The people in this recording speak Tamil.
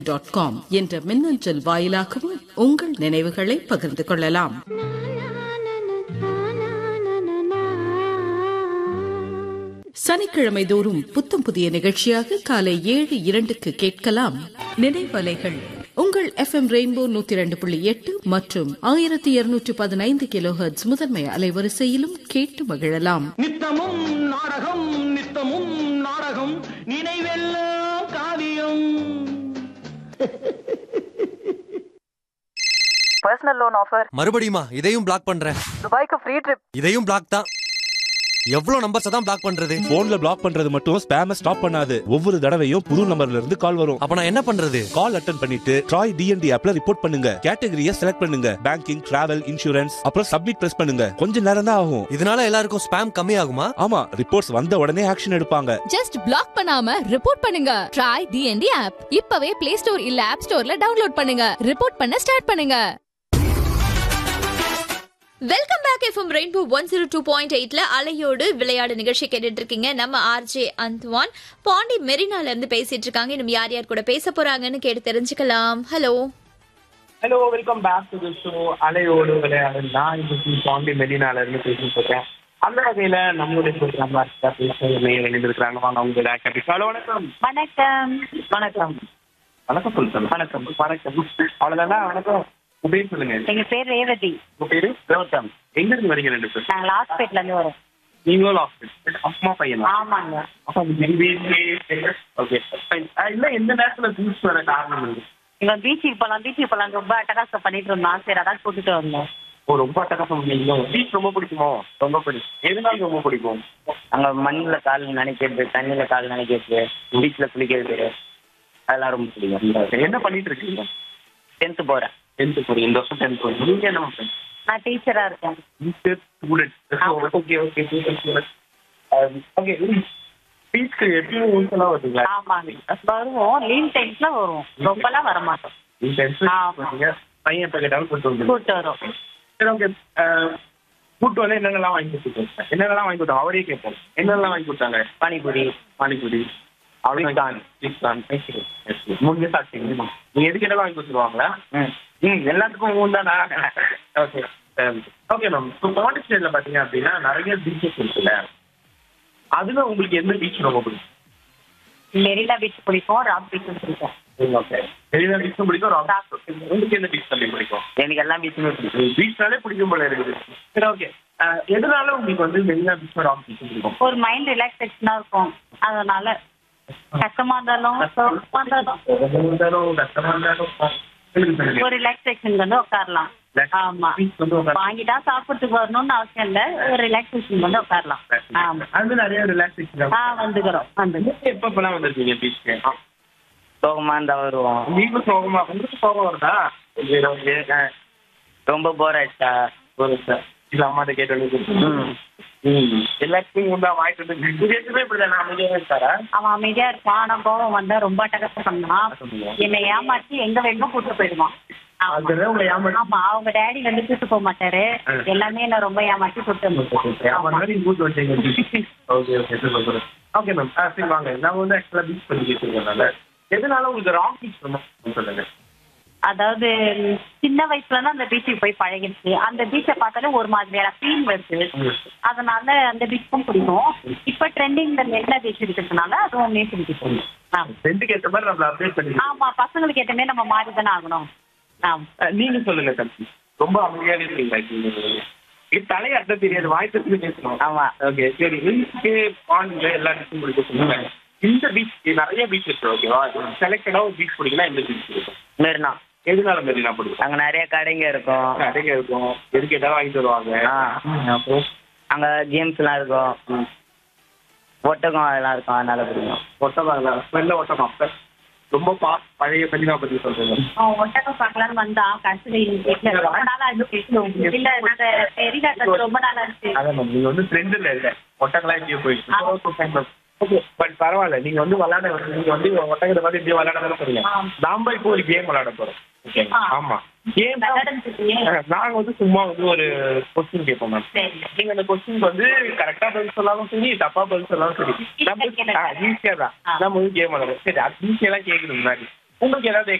டாட் காம் என்ற மின்னஞ்சல் வாயிலாகவும் உங்கள் நினைவுகளை பகிர்ந்து கொள்ளலாம் சனிக்கிழமை தோறும் புத்தம் புதிய நிகழ்ச்சியாக காலை ஏழு இரண்டுக்கு கேட்கலாம் நினைவலைகள் உங்கள் எஃப் எம் ரெயின்போ நூத்தி இரண்டு புள்ளி எட்டு மற்றும் ஆயிரத்தி இருநூற்றி பதினைந்து கிலோ முதன்மை அலைவரிசையிலும் கேட்டு மகிழலாம் நித்தமும் நாடகம் நித்தமும் நாடகம் நினைவெல்லாம் காவியம் பர்சனல் லோன் ஆஃபர் மறுபடியுமா இதையும் பிளாக் பண்றேன் துபாய்க்கு ஃப்ரீ ட்ரிப் இதையும் பிளாக் தான் எவ்வளவு நம்பர்ஸ் தான் பிளாக் பண்றது போன்ல பிளாக் பண்றது மட்டும் ஸ்பேம ஸ்டாப் பண்ணாது ஒவ்வொரு தடவையும் புது நம்பர்ல இருந்து கால் வரும் அப்ப நான் என்ன பண்றது கால் அட்டன் பண்ணிட்டு ட்ராய் டிஎன்டி ஆப்ல ரிப்போர்ட் பண்ணுங்க கேட்டகரியை செலக்ட் பண்ணுங்க பேங்கிங் டிராவல் இன்சூரன்ஸ் அப்புறம் சப்மிட் பிரஸ் பண்ணுங்க கொஞ்ச நேரம் தான் ஆகும் இதனால எல்லாருக்கும் ஸ்பேம் கம்மி ஆகுமா ஆமா ரிப்போர்ட்ஸ் வந்த உடனே ஆக்ஷன் எடுப்பாங்க ஜஸ்ட் பிளாக் பண்ணாம ரிப்போர்ட் பண்ணுங்க ட்ரை டிஎன்டி ஆப் இப்பவே பிளே ஸ்டோர் இல்ல ஆப் ஸ்டோர்ல டவுன்லோட் பண்ணுங்க ரிப்போர்ட் பண்ண ஸ்டார்ட் பண்ணுங்க welcome back FM rainbow one zero two point எயிட்ல அலையோடு விளையாடு நிகழ்ச்சி கேட்டுட்டு இருக்கீங்க நம்ம ஆர்ஜே அந்த்வான் பாண்டி மெரினால இருந்து பேசிட்டு இருக்காங்க இன்னும் யார் யார் கூட பேச போறாங்கன்னு கேட்டு தெரிஞ்சுக்கலாம் hello hello welcome back to the show அலையோடு விளையாடு நான் இன்னைக்கு பாண்டி மெரினால இருந்து பேசிட்டு இருக்கேன் அந்த வகையில நம்மளுடைய ப்ரோக்ராம் பேச இணைந்திருக்கிறாங்க வாங்க அவங்க ஹலோ வணக்கம் வணக்கம் வணக்கம் வணக்கம் சொல்லுங்க வணக்கம் வணக்கம் அவ்வளவுதானா வணக்கம் உங்க பேர் சொல்லுங்க எங்க பேர் ரேவதி உங்க பேரு கௌதம் எங்க இருந்து வரீங்க ரெண்டு பேர் நாங்க லாஸ்பேட்ல இருந்து வரோம் நீங்களும் ஹாஸ்பிட்டல் அம்மா பையனா ஆமாங்க அப்ப ஓகே இல்ல எந்த நேரத்துல ஜூஸ் வர காரணம் இருக்கு இங்க பீச்சுக்கு போலாம் பீச்சுக்கு போலாம் ரொம்ப அட்டகாசம் பண்ணிட்டு இருந்தோம் சரி அதான் கூட்டிட்டு வந்தோம் ஓ ரொம்ப அட்டகாசம் பண்ணீங்களோ பீச் ரொம்ப பிடிக்குமோ ரொம்ப பிடிக்கும் எதனால ரொம்ப பிடிக்கும் அங்க மண்ணுல கால் நினைக்கிறது தண்ணியில கால் நினைக்கிறது பீச்ல குளிக்கிறது அதெல்லாம் ரொம்ப பிடிக்கும் என்ன பண்ணிட்டு இருக்கீங்க டென்த் போறேன் டென்த் போறீங்க இந்த வருஷம் டென்த் போறீங்க நீங்க என்ன பண்றீங்க நான் டீச்சரா இருக்கேன் teacher student okay okay okay பீச்சுக்கு எப்பயும் ஒன்ஸ் எல்லாம் வருவீங்களா ஆமாங்க வருவோம் லீவ் டைம்ஸ்ல வருவோம் ரொம்பலாம் வர மாட்டோம் நீங்க டென்த் பண்ணீங்க பையன் எப்ப கேட்டாலும் கூட்டு வந்து கூட்டு வரோம் சரி ஓகே கூட்டு வந்து என்னென்னலாம் வாங்கி கொடுத்துருக்கோம் என்னென்னலாம் வாங்கி கொடுத்தாங்க அவரே கேட்போம் என்னென்னலாம் வாங்கி கொடுத்தாங்க பானிபூரி பானிபூரி அவ்வளோதான் மூணு சாப்பிட்டீங்க நீங்க எது கேட்டாலும் வாங்கி கொடுத்துருவாங்களா ம். ம் எல்லாத்துக்கும் மூணு தானா ஓகே ஓகே மேம் இப்போ பாண்டிச்சேரியில் பார்த்தீங்க அப்படின்னா நிறைய பீச்சஸ் இருக்குல்ல அதுல உங்களுக்கு எந்த பீச் ரொம்ப பிடிக்கும் மெரினா பீச் பிடிக்கும் ராக் பீச் பிடிக்கும் ஓகே மெரினா பீச்சும் பிடிக்கும் ராக் உங்களுக்கு எந்த பீச் தம்பி பிடிக்கும் எனக்கு எல்லா பீச்சுமே பிடிக்கும் பீச்னாலே பிடிக்கும் போல இருக்குது சரி ஓகே எதனால உங்களுக்கு வந்து மெரினா பீச்சும் ராக் பீச்சும் பிடிக்கும் ஒரு மைண்ட் ரிலாக்ஸேஷனா இருக்கும் அதனால கஷ்டமா இருந்தாலும் சோகமா இருந்தாலும் இருந்தாலும் கஷ்டமா இருந்தாலும் சொல்லுங்க சொல்லுங்க ஒரு ரிலாக்ஸேஷன் வந்து உட்காரலாம் ஆமா பீச் வந்து உங்க வாங்கிட்டா சாப்பிட்டுக்கு வரணும்னு அவசியம் இல்ல ஒரு ரிலாக்ஸேஷன் வந்து உட்காரலாம் ஆமா அது நிறைய ரிலாக்ஸேஷன் ஆ வந்துக்கிறோம் வந்து எப்ப எப்பெல்லாம் வந்திருக்கீங்க பீச்சுக்கு சோகமா இருந்தா வருவோம் நீங்களும் சோகமா உங்களுக்கு சோகம் வருதா சரி, okay. அஹ், ரொம்ப போர் ஆயிடுச்சா ஒரு சார் இல்ல அம்மாட்ட கேட்டு எல்லாத்தையும் உண்டா வாங்கிட்டு வந்து இது எதுவுமே இப்படிதான் நான் அமைதியாக இருக்காரா அவன் அமைதியா இருப்பான் ஆனா கோவம் வந்தா ரொம்ப அட்டகாசம் பண்ணான் என்னை ஏமாத்தி எங்க வேணுமோ கூட்டு போயிடுவான் ஆமா. அது உங்களை ஏமாத்தி ஆமா அவங்க டேடி வந்து கூட்டு போக மாட்டாரு எல்லாமே என்ன ரொம்ப ஏமாத்தி கூட்டு வந்து ஆமா மாதிரி கூட்டு வச்சீங்க okay okay super okay ma'am ஆ சரி வாங்க நான் வந்து ஆக்சுவலா பீச் பண்ணி கேட்டுருக்கனால எதனால உங்களுக்கு ராக் பீச் ரொம்ப பிடிக்கும் சொல்லுங்க அதாவது ம், சின்ன வயசுல இருந்து அந்த பீச்சுக்கு போய் பழகிடுச்சு அந்த பீச்சை பார்த்தாலே ஒரு மாதிரியான ஃபீல் வருது அதனால அந்த பீச்சுக்கும் பிடிக்கும் இப்ப ட்ரெண்டிங்ல என்ன பீச் இருக்கிறதுனால அதுவுமே பிடிக்கும் ஆமா. ரெண்டுக்கு ஏற்ற மாதிரி நம்மள அப்டேட் பண்ணி ஆமா பசங்களுக்கு ஏற்ற மாதிரி நம்ம மாறி தானே ஆகணும் ஆமா அஹ், நீங்க சொல்லுங்க தம்பி ரொம்ப அமைதியாக இருக்கீங்களா இது தலையை அட்ட தெரியாது வாய் தட்டு பேசணும் ஆமா ஓகே சரி பீச்சுக்கு பாண்டில எல்லா பீச்சும் பிடிக்கும் சொல்லுங்க இந்த பீச் நிறைய பீச் இருக்கு ஓகேவா செலக்டடா ஒரு பீச் பிடிக்குன்னா எந்த பீச் பிடிக்கும் மெரினா எதனால மெரினா பிடிக்கும் அங்க நிறைய கடைங்க இருக்கும் நிறைய இருக்கும் எது கேட்டாலும் வாங்கி தருவாங்க ஆ. அப்புறம் அங்க கேம்ஸ் எல்லாம் இருக்கும் ஒட்டகம் அதெல்லாம் இருக்கும் அதனால பிடிக்கும் ஒட்டகம் ஸ்மெல்ல ஒட்டகம் அப்ப ரொம்ப பா பழைய மெரினா பத்தி சொல்றேன் அவன் ஒட்டகம் பார்க்கலான்னு வந்தான் கடைசியில எங்க வீட்டுல ரொம்ப நாளா இருந்துச்சு இல்ல நாங்க பெரிய ரொம்ப நாளா இருந்துச்சு அதான் மேம் நீங்க வந்து ட்ரெண்ட்ல இல்ல ஒட்டங்களா எங்கேயோ போயிடுச்சு ஓகே பட் பரவாயில்ல நீங்க வந்து விளையாட நீங்க வந்து ஒட்டகத்தை பார்த்து இப்படியே விளையாட தானே போறீங்க நாம இப்போ ஒரு கேம் விளையாட போறோம் ஓகேங்களா ஆமா கேம் நாங்க வந்து சும்மா வந்து ஒரு கொஸ்டின் கேட்போம் மேம் சரி நீங்க அந்த கொஸ்டினுக்கு வந்து கரெக்டா பதில் சொல்லாலும் சரி தப்பா பதில் சொல்லாலும் சரி நம்ம ஈஸியா தான் நம்ம வந்து கேம் விளையாடுறோம் சரி அது ஈஸியெல்லாம் கேட்கணும் முன்னாடி உங்களுக்கு ஏதாவது